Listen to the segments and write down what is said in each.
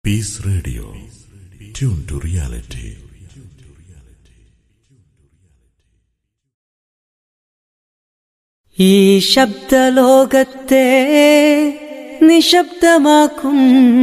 piece radio tune to reality ഈ ശബ്ദലോകത്തെ നിശബ്ദമാക്കും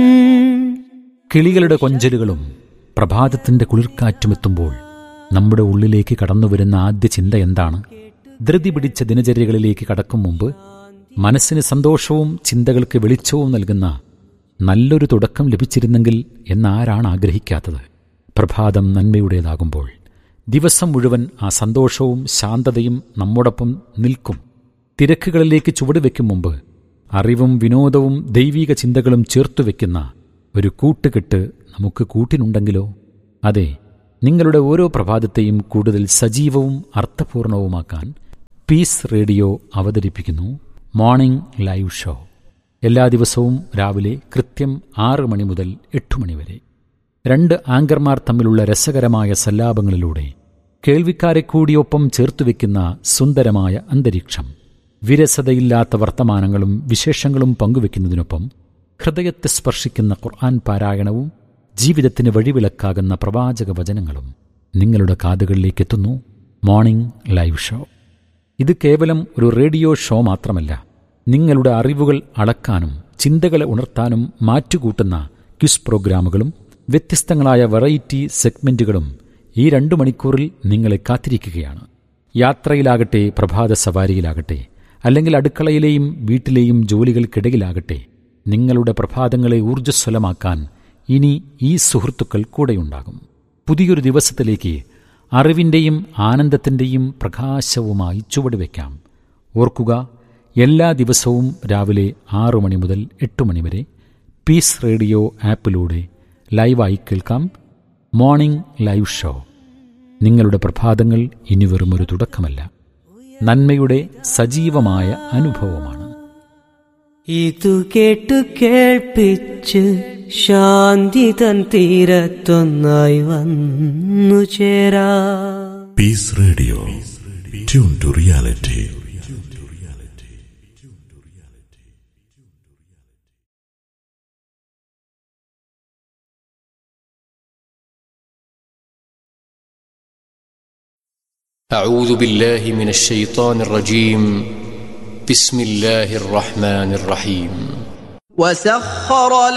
കിളികളുടെ കൊഞ്ചലുകളും പ്രഭാതത്തിന്റെ കുളിർക്കാറ്റുമെത്തുമ്പോൾ നമ്മുടെ ഉള്ളിലേക്ക് കടന്നുവരുന്ന ആദ്യ ചിന്ത എന്താണ് ധൃതി പിടിച്ച ദിനചര്യകളിലേക്ക് കടക്കും മുമ്പ് മനസ്സിന് സന്തോഷവും ചിന്തകൾക്ക് വെളിച്ചവും നൽകുന്ന നല്ലൊരു തുടക്കം ലഭിച്ചിരുന്നെങ്കിൽ എന്നാരാണ് ആഗ്രഹിക്കാത്തത് പ്രഭാതം നന്മയുടേതാകുമ്പോൾ ദിവസം മുഴുവൻ ആ സന്തോഷവും ശാന്തതയും നമ്മോടൊപ്പം നിൽക്കും തിരക്കുകളിലേക്ക് ചുവടുവെക്കും മുമ്പ് അറിവും വിനോദവും ദൈവീക ചിന്തകളും ചേർത്തുവെക്കുന്ന ഒരു കൂട്ടുകെട്ട് നമുക്ക് കൂട്ടിനുണ്ടെങ്കിലോ അതെ നിങ്ങളുടെ ഓരോ പ്രഭാതത്തെയും കൂടുതൽ സജീവവും അർത്ഥപൂർണവുമാക്കാൻ പീസ് റേഡിയോ അവതരിപ്പിക്കുന്നു മോർണിംഗ് ലൈവ് ഷോ എല്ലാ ദിവസവും രാവിലെ കൃത്യം ആറ് മണി മുതൽ എട്ട് മണി വരെ രണ്ട് ആങ്കർമാർ തമ്മിലുള്ള രസകരമായ സല്ലാപങ്ങളിലൂടെ കേൾവിക്കാരെ കൂടിയൊപ്പം ചേർത്തുവെക്കുന്ന സുന്ദരമായ അന്തരീക്ഷം വിരസതയില്ലാത്ത വർത്തമാനങ്ങളും വിശേഷങ്ങളും പങ്കുവെക്കുന്നതിനൊപ്പം ഹൃദയത്തെ സ്പർശിക്കുന്ന ഖുർആൻ പാരായണവും ജീവിതത്തിന് വഴിവിളക്കാകുന്ന പ്രവാചക വചനങ്ങളും നിങ്ങളുടെ കാതുകളിലേക്ക് എത്തുന്നു മോർണിംഗ് ലൈവ് ഷോ ഇത് കേവലം ഒരു റേഡിയോ ഷോ മാത്രമല്ല നിങ്ങളുടെ അറിവുകൾ അളക്കാനും ചിന്തകളെ ഉണർത്താനും മാറ്റുകൂട്ടുന്ന ക്വിസ് പ്രോഗ്രാമുകളും വ്യത്യസ്തങ്ങളായ വെറൈറ്റി സെഗ്മെന്റുകളും ഈ രണ്ടു മണിക്കൂറിൽ നിങ്ങളെ കാത്തിരിക്കുകയാണ് യാത്രയിലാകട്ടെ പ്രഭാത സവാരിയിലാകട്ടെ അല്ലെങ്കിൽ അടുക്കളയിലെയും വീട്ടിലെയും ജോലികൾക്കിടയിലാകട്ടെ നിങ്ങളുടെ പ്രഭാതങ്ങളെ ഊർജ്ജസ്വലമാക്കാൻ ഇനി ഈ സുഹൃത്തുക്കൾ കൂടെയുണ്ടാകും പുതിയൊരു ദിവസത്തിലേക്ക് അറിവിൻ്റെയും ആനന്ദത്തിൻ്റെയും പ്രകാശവുമായി ചുവടുവെക്കാം ഓർക്കുക എല്ലാ ദിവസവും രാവിലെ ആറു മണി മുതൽ എട്ട് മണി വരെ പീസ് റേഡിയോ ആപ്പിലൂടെ ലൈവായി കേൾക്കാം മോർണിംഗ് ലൈവ് ഷോ നിങ്ങളുടെ പ്രഭാതങ്ങൾ ഇനി വെറുമൊരു തുടക്കമല്ല നന്മയുടെ സജീവമായ അനുഭവമാണ് ഇതു കേട്ടു കേൾപ്പിച്ച് ശാന്തി തൻ തീരത്തൊന്നായി വന്നു ചേരാ peace radio tune to reality أعوذ بالله من الشيطان الرجيم بسم الله الرحمن الرحيم وسخر